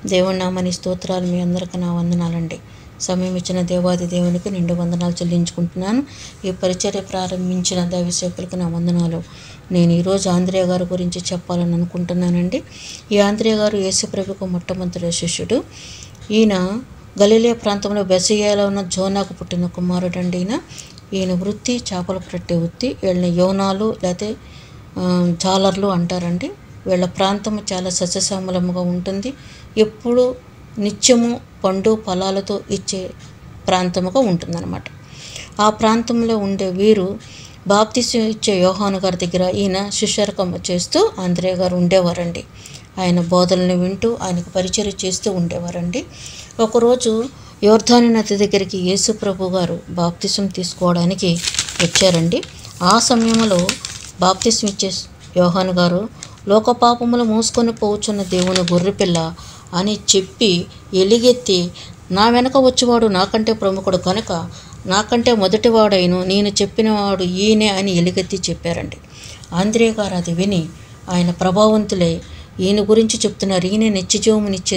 దేవుని నామని స్తోత్రాలు మీ అందరికీ నా వందనాలండి సమయం ఇచ్చిన దేవాది దేవునికి నిండు వందనాలు చెల్లించుకుంటున్నాను ఈ పరిచర్య ప్రారంభించిన దైవసేకులకు నా వందనాలు నేను ఈరోజు ఆంధ్రేయ గారి గురించి చెప్పాలని అనుకుంటున్నానండి ఈ ఆంధ్రేయ గారు యేసుప్రభుకు మొట్టమొదటి శిష్యుడు ఈయన గలీలే ప్రాంతంలో బెసయ్యాలో ఉన్న జోనాకు పుట్టిన కుమారుడు అండి ఈయన ఈయన వృత్తి చేపలు పట్టే వృత్తి వీళ్ళని యోనాలు లేకపోతే ఆ, జాలర్లు అంటారండి వీళ్ళ ప్రాంతం చాలా సస్యశ్యామలముగా ఉంటుంది ఎప్పుడు నిత్యము పండు ఫలాలతో ఇచ్చే ప్రాంతముగా ఉంటుందన్నమాట ఆ ప్రాంతంలో ఉండే వీరు బాప్తిసం ఇచ్చే యోహాను గారి దగ్గర ఈయన శిష్యరకం చేస్తూ ఆంధ్రేయ గారు ఉండేవారండి ఆయన బోధనలు వింటూ ఆయనకు పరిచయం చేస్తూ ఉండేవారండి ఒకరోజు యోర్ధాని నది దగ్గరికి యేసు ప్రభు గారు బాప్తిసం తీసుకోవడానికి వచ్చారండి ఆ సమయంలో బాప్తిసం ఇచ్చే యోహాను గారు లోకపాపములు మూసుకొని పోవచ్చున్న దేవుని గొర్రెపిల్ల అని చెప్పి ఎలిగెత్తి నా వెనక వచ్చేవాడు నాకంటే ప్రముఖుడు కనుక నాకంటే మొదటివాడైను నేను చెప్పినవాడు ఈయనే అని ఎలుగెత్తి చెప్పారండి ఆంధ్రే గారు అది విని ఆయన ప్రభావంతులే ఈయన గురించి చెప్తున్నారు ఈయనే నిత్యజీవమునిచ్చే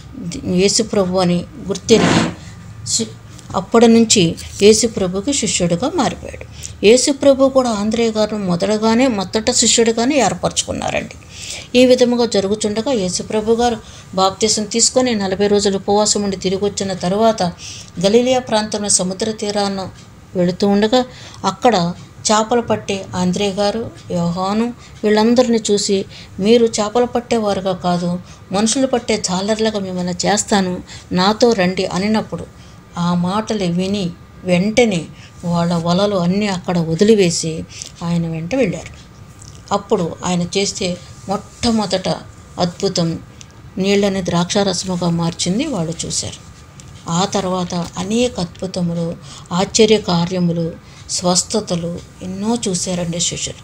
యేసు ప్రభు అని గుర్తెరిగి శి- అప్పటి నుంచి యేసు ప్రభుకి శిష్యుడిగా మారిపోయాడు యేసు ప్రభు కూడా ఆంధ్రేయ గారిని మొదటగానే మొదట శిష్యుడిగానే ఏర్పరచుకున్నారండి ఈ విధముగా జరుగుతుండగా యేసు ప్రభు గారు బాప్తీసం తీసుకొని నలభై రోజులు ఉపవాసం ఉండి తిరిగి వచ్చిన తరువాత గలీలియా ప్రాంతంలో సముద్ర తీరాన వెళుతూ ఉండగా అక్కడ చేపలు పట్టే ఆంధ్రే గారు యోహాను వీళ్ళందరినీ చూసి మీరు చేపలు పట్టేవారుగా కాదు మనుషులు పట్టే జాలర్లుగా మిమ్మల్ని చేస్తాను నాతో రండి అనినప్పుడు ఆ మాటలు విని వెంటనే వాళ్ళ వలలు అన్నీ అక్కడ వదిలివేసి ఆయన వెంట వెళ్ళారు అప్పుడు ఆయన చేస్తే మొట్టమొదట అద్భుతం నీళ్ళని ద్రాక్షారసముగా మార్చింది వాళ్ళు చూశారు ఆ తర్వాత అనేక అద్భుతములు ఆశ్చర్య కార్యములు స్వస్థతలు ఎన్నో చూశారండి శిష్యులు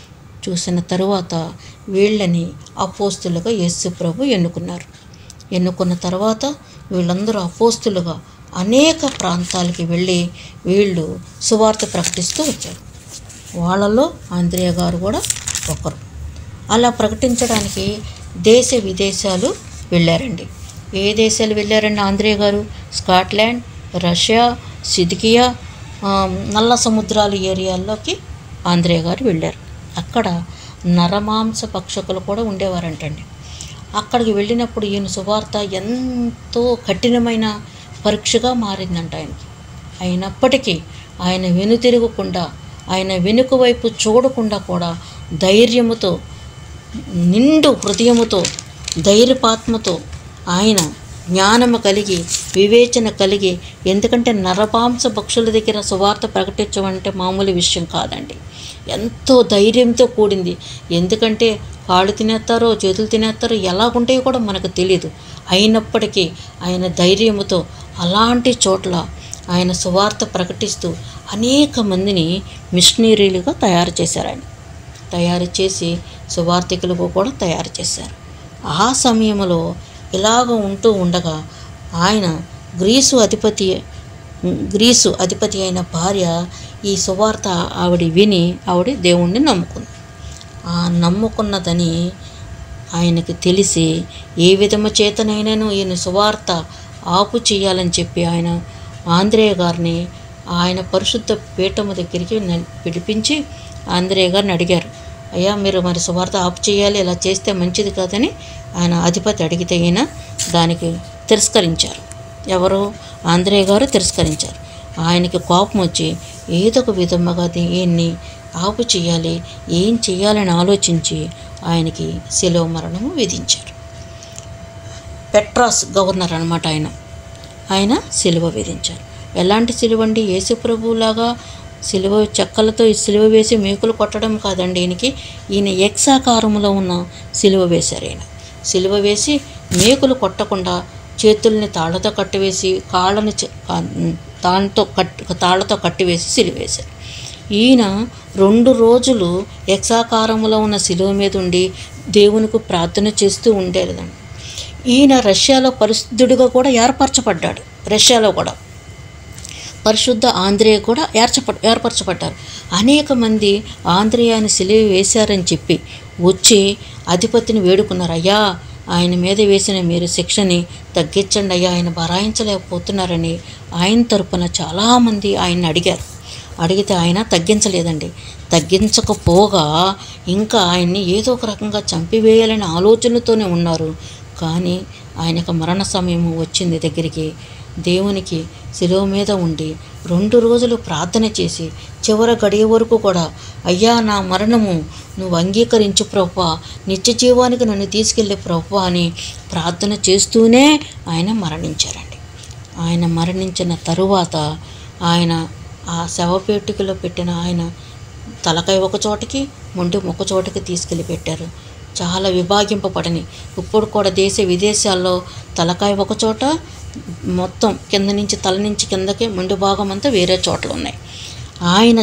చూసిన తరువాత వీళ్ళని అపోస్తులుగా యేసు ప్రభు ఎన్నుకున్నారు ఎన్నుకున్న తర్వాత వీళ్ళందరూ అపోస్తులుగా అనేక ప్రాంతాలకి వెళ్ళి వీళ్ళు సువార్త ప్రకటిస్తూ వచ్చారు వాళ్ళలో ఆంధ్రేయ గారు కూడా ఒకరు అలా ప్రకటించడానికి దేశ విదేశాలు వెళ్ళారండి ఏ దేశాలు వెళ్ళారండి ఆంధ్రేయ గారు స్కాట్లాండ్ రష్యా సిద్కియా ఆ, నల్ల సముద్రాలు ఏరియాల్లోకి ఆంధ్రేయ గారు వెళ్ళారు అక్కడ నరమాంస పక్షకులు కూడా ఉండేవారంటండి అక్కడికి వెళ్ళినప్పుడు ఈయన సువార్త ఎంతో కఠినమైన పరీక్షగా మారిందంట ఆయనకి అయినప్పటికీ ఆయన వెనుతిరగకుండా ఆయన వెనుక వైపు చూడకుండా కూడా ధైర్యముతో నిండు హృదయముతో ధైర్యపాత్మతో ఆయన జ్ఞానము కలిగి వివేచన కలిగి ఎందుకంటే నరపాంస పక్షుల దగ్గర సువార్త ప్రకటించడం అంటే మామూలు విషయం కాదండి ఎంతో ధైర్యంతో కూడింది ఎందుకంటే కాళ్ళు తినేస్తారో చేతులు తినేస్తారో ఎలాగుంటాయో కూడా మనకు తెలియదు అయినప్పటికీ ఆయన ధైర్యముతో అలాంటి చోట్ల ఆయన సువార్త ప్రకటిస్తూ అనేక మందిని మిషనరీలుగా తయారు చేశారు ఆయన తయారు చేసి సువార్థికులకు కూడా తయారు చేశారు ఆ సమయంలో ఇలాగ ఉంటూ ఉండగా ఆయన గ్రీసు అధిపతి గ్రీసు అధిపతి అయిన భార్య ఈ సువార్త ఆవిడ విని ఆవిడ దేవుణ్ణి నమ్ముకుంది ఆ నమ్ముకున్నదని ఆయనకి తెలిసి ఏ విధము చేతనైనాను ఈయన సువార్త ఆపు చేయాలని చెప్పి ఆయన ఆంధ్రేయ గారిని ఆయన పరిశుద్ధ పీఠము దగ్గరికి నల్- పిలిపించి ఆంధ్రేయ గారిని అడిగారు అయ్యా మీరు మరి సువార్త ఆపు చేయాలి ఇలా చేస్తే మంచిది కాదని ఆయన అధిపతి అడిగితే ఈయన దానికి తిరస్కరించారు ఎవరు ఆంధ్రేయ గారు తిరస్కరించారు ఆయనకి కోపం వచ్చి ఏదో ఒక విధముగా దీన్ని ఆపు చేయాలి ఏం చేయాలని ఆలోచించి ఆయనకి శిలువ మరణము విధించారు పెట్రాస్ గవర్నర్ అనమాట ఆయన ఆయన సిలువ విధించారు ఎలాంటి సిలువ అండి యేసుప్రభులాగా సిలువ చెక్కలతో ఈ సిలువ వేసి మేకులు కొట్టడం కాదండి ఈయనకి ఈయన ఎక్సాకారంలో ఉన్న సిలువ వేశారు ఈయన సిలువ వేసి మేకులు కొట్టకుండా చేతుల్ని తాళ్ళతో కట్టివేసి కాళ్ళని చె- కా- తాళ్ళతో కట్టి తాళ్ళతో కట్టివేసి సిలువ వేశారు ఈయన రెండు రోజులు ఎక్సాకారములో ఉన్న శిలువ మీద ఉండి దేవునికి ప్రార్థన చేస్తూ ఉండేదండి ఈయన రష్యాలో పరిశుద్ధుడిగా కూడా ఏర్పరచబడ్డాడు రష్యాలో కూడా పరిశుద్ధ ఆంధ్రేయ కూడా ఏర్చప ఏర్పరచబడ్డారు అనేక మంది ఆంధ్రేయాన్ని సిలువ వేశారని చెప్పి వచ్చి అధిపతిని వేడుకున్నారు అయ్యా ఆయన మీద వేసిన మీరు శిక్షని తగ్గించండి అయ్యా ఆయన భరాయించలేకపోతున్నారని ఆయన తరపున చాలామంది ఆయన్ని అడిగారు అడిగితే ఆయన తగ్గించలేదండి తగ్గించకపోగా ఇంకా ఆయన్ని ఏదో ఒక రకంగా చంపివేయాలనే ఆలోచనతోనే ఉన్నారు కానీ ఆయనకు మరణ సమయం వచ్చింది దగ్గరికి దేవునికి శిలువ మీద ఉండి రెండు రోజులు ప్రార్థన చేసి చివర గడియ వరకు కూడా అయ్యా నా మరణము నువ్వు అంగీకరించు ప్రభా నిత్య జీవానికి నన్ను తీసుకెళ్ళే ప్రభా అని ప్రార్థన చేస్తూనే ఆయన మరణించారండి ఆయన మరణించిన తరువాత ఆయన ఆ శవపేటికలో పెట్టిన ఆయన తలకాయ ఒక చోటకి మొండి ఒక చోటకి తీసుకెళ్ళి పెట్టారు చాలా విభాగింపబడని ఇప్పుడు కూడా దేశ విదేశాల్లో తలకాయ ఒక చోట మొత్తం కింద నుంచి తల నుంచి కిందకి మొండి భాగం అంతా వేరే చోట్ల ఉన్నాయి ఆయన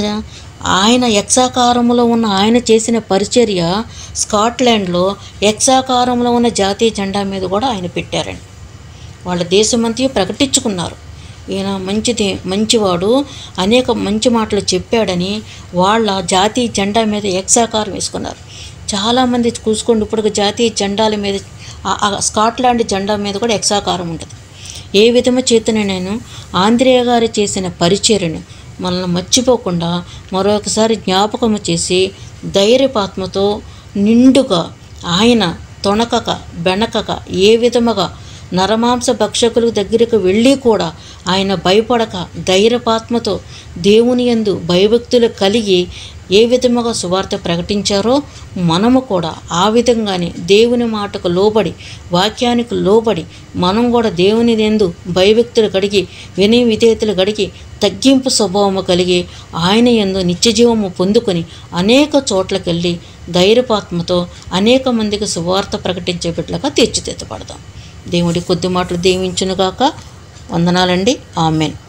ఆయన యక్షాకారంలో ఉన్న ఆయన చేసిన పరిచర్య స్కాట్లాండ్లో యక్షాకారంలో ఉన్న జాతీయ జెండా మీద కూడా ఆయన పెట్టారండి వాళ్ళ దేశమంతా ప్రకటించుకున్నారు ఈయన మంచిది మంచివాడు అనేక మంచి మాటలు చెప్పాడని వాళ్ళ జాతీయ జెండా మీద ఎక్సాకారం వేసుకున్నారు చాలామంది చూసుకోండి ఇప్పుడు జాతీయ జెండాల మీద ఆ- ఆ స్కాట్లాండ్ జెండా మీద కూడా ఎక్సాకారం ఉంటుంది ఏ విధము చేతన నేను ఆంధ్రేయ గారు చేసిన పరిచర్యను మనల్ని మర్చిపోకుండా మరొకసారి జ్ఞాపకము చేసి ధైర్యపాత్మతో నిండుగా ఆయన తొణకక బెనకక ఏ విధముగా నరమాంస భక్షకుల దగ్గరకు వెళ్ళి కూడా ఆయన భయపడక ధైర్యపాత్మతో దేవుని యందు భయభక్తులు కలిగి ఏ విధముగా సువార్త ప్రకటించారో మనము కూడా ఆ విధంగానే దేవుని మాటకు లోబడి వాక్యానికి లోబడి మనం కూడా దేవుని ఎందు భయభక్తులు కడిగి వినయ విధేయతలు కడిగి తగ్గింపు స్వభావము కలిగి ఆయన ఎందు నిత్యజీవము పొందుకొని అనేక చోట్లకెళ్ళి ధైర్యపాత్మతో అనేక మందికి సువార్త ప్రకటించే బిడ్డలుగా తీర్చిదిద్దపడదాం దేవుడి కొద్ది మాటలు దీవించునుగాక వందనాలండి ఆమెన్